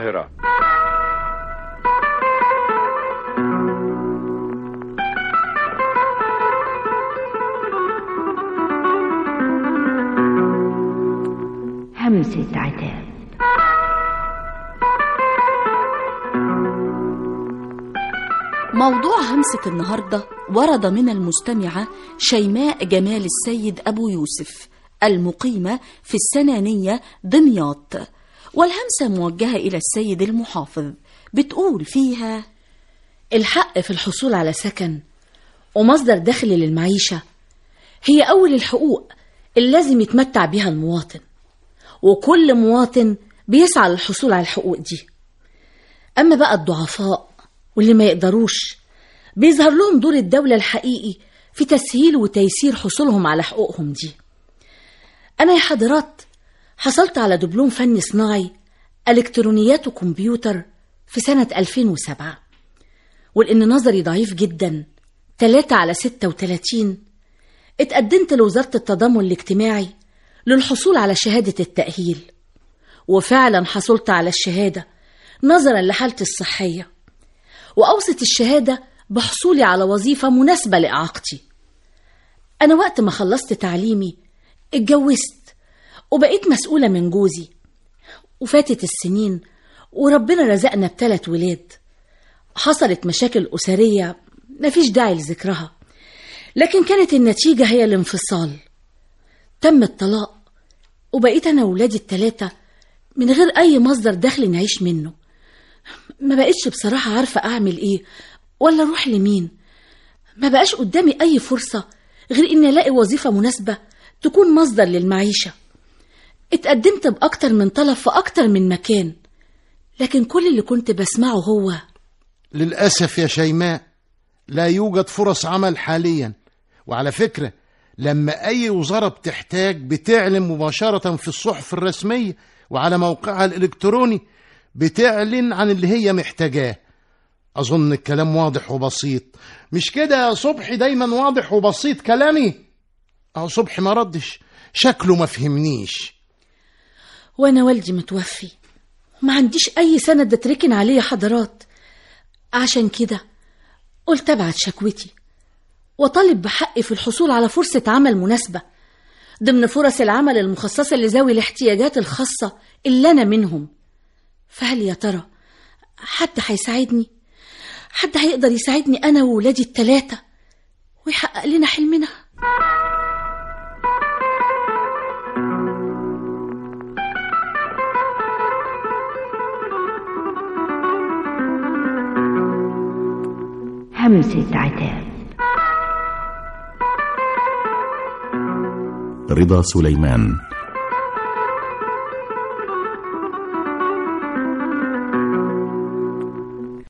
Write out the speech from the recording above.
القاهرة همسة عتاب موضوع همسة النهاردة ورد من المستمعة شيماء جمال السيد أبو يوسف المقيمة في السنانية دمياط والهمسة موجهة إلى السيد المحافظ بتقول فيها الحق في الحصول على سكن ومصدر دخل للمعيشة هي أول الحقوق اللي لازم يتمتع بها المواطن وكل مواطن بيسعى للحصول على الحقوق دي أما بقى الضعفاء واللي ما يقدروش بيظهر لهم دور الدولة الحقيقي في تسهيل وتيسير حصولهم على حقوقهم دي أنا يا حضرات حصلت على دبلوم فني صناعي إلكترونيات وكمبيوتر في سنة 2007 ولأن نظري ضعيف جدا 3 على 36 اتقدمت لوزارة التضامن الاجتماعي للحصول على شهادة التأهيل وفعلا حصلت على الشهادة نظرا لحالتي الصحية وأوصت الشهادة بحصولي على وظيفة مناسبة لإعاقتي أنا وقت ما خلصت تعليمي اتجوزت وبقيت مسؤولة من جوزي وفاتت السنين وربنا رزقنا بثلاث ولاد حصلت مشاكل أسرية مفيش داعي لذكرها لكن كانت النتيجة هي الانفصال تم الطلاق وبقيت أنا وولادي التلاتة من غير أي مصدر دخل نعيش منه ما بقتش بصراحة عارفة أعمل إيه ولا أروح لمين ما بقاش قدامي أي فرصة غير إني ألاقي وظيفة مناسبة تكون مصدر للمعيشة اتقدمت بأكتر من طلب في أكتر من مكان لكن كل اللي كنت بسمعه هو للأسف يا شيماء لا يوجد فرص عمل حاليا وعلى فكرة لما أي وزارة بتحتاج بتعلن مباشرة في الصحف الرسمية وعلى موقعها الإلكتروني بتعلن عن اللي هي محتاجاه أظن الكلام واضح وبسيط مش كده يا صبحي دايما واضح وبسيط كلامي أهو صبحي ما ردش شكله ما فهمنيش وأنا والدي متوفي وما عنديش أي سند أتركن عليه يا حضرات عشان كده قلت أبعت شكوتي وطالب بحقي في الحصول على فرصة عمل مناسبة ضمن فرص العمل المخصصة لذوي الاحتياجات الخاصة اللي أنا منهم فهل يا ترى حد هيساعدني حد هيقدر يساعدني أنا وولادي التلاتة ويحقق لنا حلمنا همسة عتاب رضا سليمان